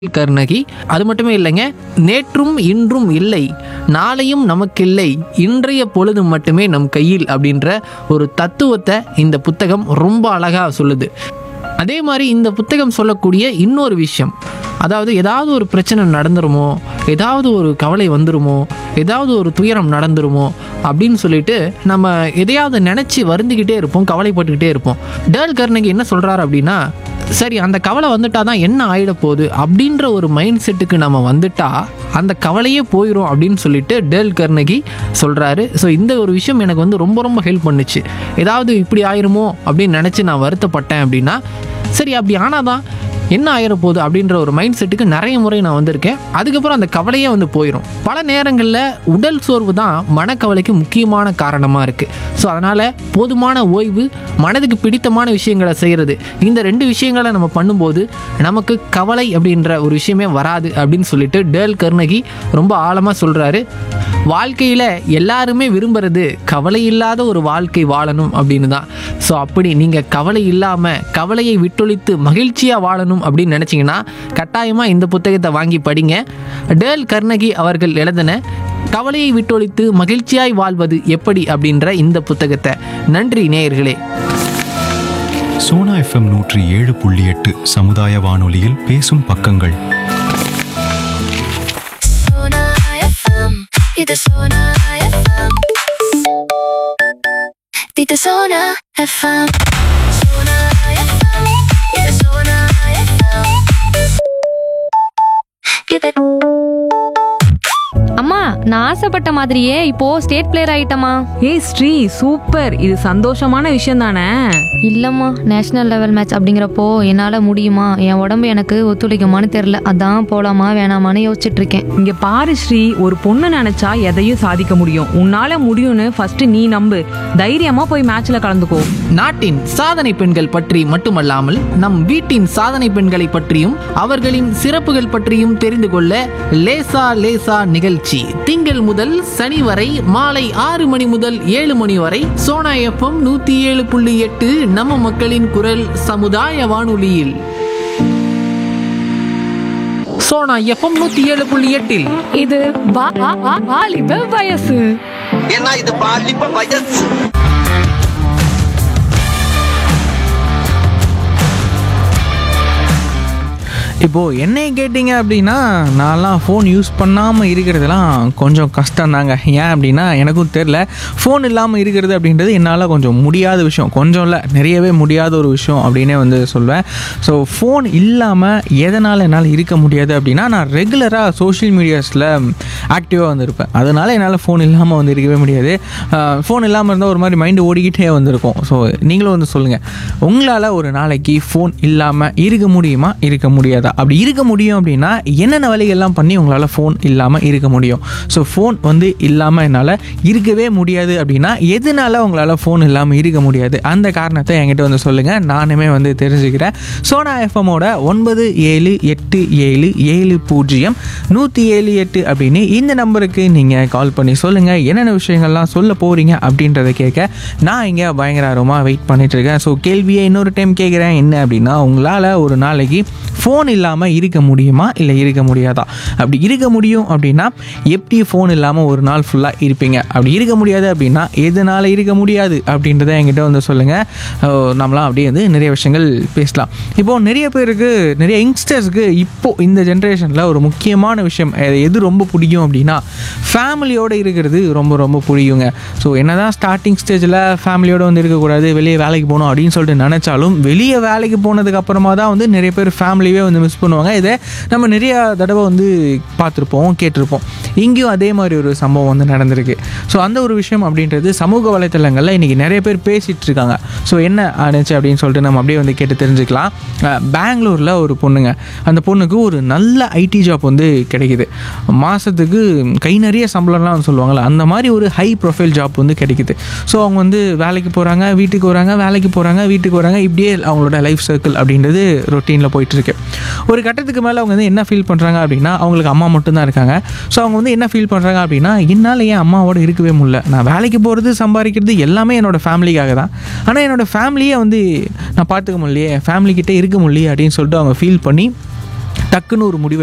கருணகி அது மட்டுமே இல்லைங்க நேற்றும் இன்றும் இல்லை நாளையும் நமக்கில்லை இன்றைய பொழுது மட்டுமே நம் கையில் அப்படின்ற ஒரு தத்துவத்தை இந்த புத்தகம் ரொம்ப அழகாக சொல்லுது அதே மாதிரி இந்த புத்தகம் சொல்லக்கூடிய இன்னொரு விஷயம் அதாவது ஏதாவது ஒரு பிரச்சனை நடந்துருமோ ஏதாவது ஒரு கவலை வந்துருமோ ஏதாவது ஒரு துயரம் நடந்துருமோ அப்படின்னு சொல்லிட்டு நம்ம எதையாவது நினச்சி வருந்திக்கிட்டே இருப்போம் கவலைப்பட்டுக்கிட்டே இருப்போம் டேல் கர்னகி என்ன சொல்கிறாரு அப்படின்னா சரி அந்த கவலை வந்துட்டா தான் என்ன ஆயிட போகுது அப்படின்ற ஒரு மைண்ட் செட்டுக்கு நம்ம வந்துட்டா அந்த கவலையே போயிடும் அப்படின்னு சொல்லிட்டு டேல் கர்னகி சொல்கிறாரு ஸோ இந்த ஒரு விஷயம் எனக்கு வந்து ரொம்ப ரொம்ப ஹெல்ப் பண்ணுச்சு ஏதாவது இப்படி ஆயிருமோ அப்படின்னு நினச்சி நான் வருத்தப்பட்டேன் அப்படின்னா சரி அப்படி ஆனாதான் என்ன ஆயிர போகுது அப்படின்ற ஒரு மைண்ட் செட்டுக்கு நிறைய முறை நான் வந்திருக்கேன் அதுக்கப்புறம் அந்த கவலையே வந்து போயிடும் பல நேரங்களில் உடல் சோர்வு தான் மனக்கவலைக்கு முக்கியமான காரணமாக இருக்குது ஸோ அதனால் போதுமான ஓய்வு மனதுக்கு பிடித்தமான விஷயங்களை செய்கிறது இந்த ரெண்டு விஷயங்களை நம்ம பண்ணும்போது நமக்கு கவலை அப்படின்ற ஒரு விஷயமே வராது அப்படின்னு சொல்லிட்டு டேல் கருணகி ரொம்ப ஆழமாக சொல்கிறாரு வாழ்க்கையில் எல்லாருமே விரும்புறது கவலை இல்லாத ஒரு வாழ்க்கை வாழணும் அப்படின்னு தான் ஸோ அப்படி நீங்கள் கவலை இல்லாமல் கவலையை விட்டொழித்து மகிழ்ச்சியாக வாழணும் அப்படின்னு நினச்சிங்கன்னா கட்டாயமாக இந்த புத்தகத்தை வாங்கி படிங்க டேல் கர்ணகி அவர்கள் எழுதின கவலையை விட்டொழித்து மகிழ்ச்சியாய் வாழ்வது எப்படி அப்படின்ற இந்த புத்தகத்தை நன்றி நேயர்களே சோனா எஃப்எம் நூற்றி ஏழு புள்ளி எட்டு சமுதாய வானொலியில் பேசும் பக்கங்கள் Sona FM. Dito Sona FM. Dito Sona FM. Sona FM. Dito Sona FM. Give it. அம்மா நான் ஆசைப்பட்ட மாதிரியே இப்போ ஸ்டேட் பிளேயர் ஆயிட்டமா ஏய் ஸ்ரீ சூப்பர் இது சந்தோஷமான விஷயம் தானே இல்லம்மா நேஷனல் லெவல் மேட்ச் அப்படிங்கிறப்போ என்னால முடியுமா என் உடம்பு எனக்கு ஒத்துழைக்குமான்னு தெரியல அதான் போலாமா வேணாமான்னு யோசிச்சுட்டு இருக்கேன் இங்க பாரு ஸ்ரீ ஒரு பொண்ணு நினைச்சா எதையும் சாதிக்க முடியும் உன்னால முடியும்னு ஃபர்ஸ்ட் நீ நம்பு தைரியமா போய் மேட்ச்ல கலந்துக்கோ நாட்டின் சாதனை பெண்கள் பற்றி மட்டுமல்லாமல் நம் வீட்டின் சாதனை பெண்களை பற்றியும் அவர்களின் சிறப்புகள் பற்றியும் தெரிந்து கொள்ள லேசா லேசா நிகழ்ச்சி திங்கள் முதல் சனி வரை மாலை ஆறு மணி முதல் ஏழு மணி வரை சோனா எஃப்எம் நூத்தி ஏழு புள்ளி எட்டு நம்ம மக்களின் குரல் சமுதாய வானொலியில் சோனா எஃப்எம் நூத்தி ஏழு புள்ளி எட்டில் இது வாலிப வயசு ஏன்னா இது பாலிப்ப வயசு இப்போது என்னை கேட்டிங்க அப்படின்னா நான்லாம் ஃபோன் யூஸ் பண்ணாமல் இருக்கிறதுலாம் கொஞ்சம் கஷ்டம் தாங்க ஏன் அப்படின்னா எனக்கும் தெரில ஃபோன் இல்லாமல் இருக்கிறது அப்படின்றது என்னால் கொஞ்சம் முடியாத விஷயம் கொஞ்சம் இல்லை நிறையவே முடியாத ஒரு விஷயம் அப்படின்னே வந்து சொல்வேன் ஸோ ஃபோன் இல்லாமல் எதனால் என்னால் இருக்க முடியாது அப்படின்னா நான் ரெகுலராக சோஷியல் மீடியாஸில் ஆக்டிவாக வந்திருப்பேன் அதனால் என்னால் ஃபோன் இல்லாமல் வந்து இருக்கவே முடியாது ஃபோன் இல்லாமல் இருந்தால் ஒரு மாதிரி மைண்டு ஓடிக்கிட்டே வந்திருக்கும் ஸோ நீங்களும் வந்து சொல்லுங்கள் உங்களால் ஒரு நாளைக்கு ஃபோன் இல்லாமல் இருக்க முடியுமா இருக்க முடியாதா அப்படி இருக்க முடியும் அப்படின்னா என்னென்ன வழிகள்லாம் பண்ணி உங்களால் ஃபோன் இல்லாமல் இருக்க முடியும் ஸோ ஃபோன் வந்து இல்லாமல் என்னால் இருக்கவே முடியாது அப்படின்னா எதனால உங்களால் ஃபோன் இல்லாமல் இருக்க முடியாது அந்த காரணத்தை என்கிட்ட வந்து சொல்லுங்கள் நானுமே வந்து தெரிஞ்சுக்கிறேன் சோனா எஃப்எம்மோட ஒன்பது ஏழு எட்டு ஏழு ஏழு பூஜ்ஜியம் நூற்றி ஏழு எட்டு அப்படின்னு இந்த நம்பருக்கு நீங்கள் கால் பண்ணி சொல்லுங்கள் என்னென்ன விஷயங்கள்லாம் சொல்ல போகிறீங்க அப்படின்றத கேட்க நான் இங்கே பயங்கர ஆர்வமாக வெயிட் பண்ணிட்டு இருக்கேன் ஸோ கேள்வியை இன்னொரு டைம் கேட்குறேன் என்ன அப்படின்னா உங்களால் ஒரு நாளைக்கு ஃபோன் இல்லாமல் இருக்க முடியுமா இல்லை இருக்க முடியாதா அப்படி இருக்க முடியும் அப்படின்னா எப்படி ஃபோன் இல்லாமல் ஒரு நாள் ஃபுல்லாக இருப்பீங்க அப்படி இருக்க முடியாது அப்படின்னா எதனால் இருக்க முடியாது அப்படின்றத என்கிட்ட வந்து சொல்லுங்கள் நம்மளாம் அப்படியே வந்து நிறைய விஷயங்கள் பேசலாம் இப்போது நிறைய பேருக்கு நிறைய யங்ஸ்டர்ஸ்க்கு இப்போது இந்த ஜென்ரேஷனில் ஒரு முக்கியமான விஷயம் அது எது ரொம்ப பிடிக்கும் அப்படின்னா ஃபேமிலியோடு இருக்கிறது ரொம்ப ரொம்ப பிடிக்குங்க ஸோ என்னதான் ஸ்டார்டிங் ஸ்டேஜில் ஃபேமிலியோடு வந்து இருக்கக்கூடாது வெளியே வேலைக்கு போகணும் அப்படின்னு சொல்லிட்டு நினச்சாலும் வெளியே வேலைக்கு போனதுக்கு அப்புறமா தான் வந்து நிறைய பேர் ஃபேமிலியே வந்து மிஸ் பண்ணுவாங்க இதை நம்ம நிறைய தடவை வந்து பார்த்துருப்போம் கேட்டிருப்போம் இங்கேயும் அதே மாதிரி ஒரு சம்பவம் வந்து நடந்திருக்கு ஸோ அந்த ஒரு விஷயம் அப்படின்றது சமூக வலைத்தளங்களில் இன்றைக்கி நிறைய பேர் பேசிகிட்டு இருக்காங்க ஸோ என்ன ஆனிச்சு அப்படின்னு சொல்லிட்டு நம்ம அப்படியே வந்து கேட்டு தெரிஞ்சுக்கலாம் அஹ் பெங்களூரில் ஒரு பொண்ணுங்க அந்த பொண்ணுக்கு ஒரு நல்ல ஐடி ஜாப் வந்து கிடைக்குது மாதத்துக்கு கை நிறைய சம்பளம்லாம் வந்து சொல்லுவாங்கள்ல அந்த மாதிரி ஒரு ஹை ப்ரொஃபைல் ஜாப் வந்து கிடைக்குது ஸோ அவங்க வந்து வேலைக்கு போகிறாங்க வீட்டுக்கு வராங்க வேலைக்கு போகிறாங்க வீட்டுக்கு வராங்க இப்படியே அவங்களோட லைஃப் சர்க்கிள் அப்படின்றது ரொட்டீனில் போயிட்டுருக்கு ஒரு கட்டத்துக்கு மேலே அவங்க வந்து என்ன ஃபீல் பண்ணுறாங்க அப்படின்னா அவங்களுக்கு அம்மா மட்டும்தான் இருக்காங்க ஸோ அவங்க வந்து என்ன ஃபீல் பண்ணுறாங்க அப்படின்னா என்னால் ஏன் அம்மாவோட இருக்கவே முடியல நான் வேலைக்கு போகிறது சம்பாதிக்கிறது எல்லாமே என்னோடய ஃபேமிலிக்காக தான் ஆனால் என்னோடய ஃபேமிலியை வந்து நான் பார்த்துக்க முடியலையே ஃபேமிலிக்கிட்டே இருக்க முடியலையே அப்படின்னு சொல்லிட்டு அவங்க ஃபீல் பண்ணி டக்குன்னு ஒரு முடிவு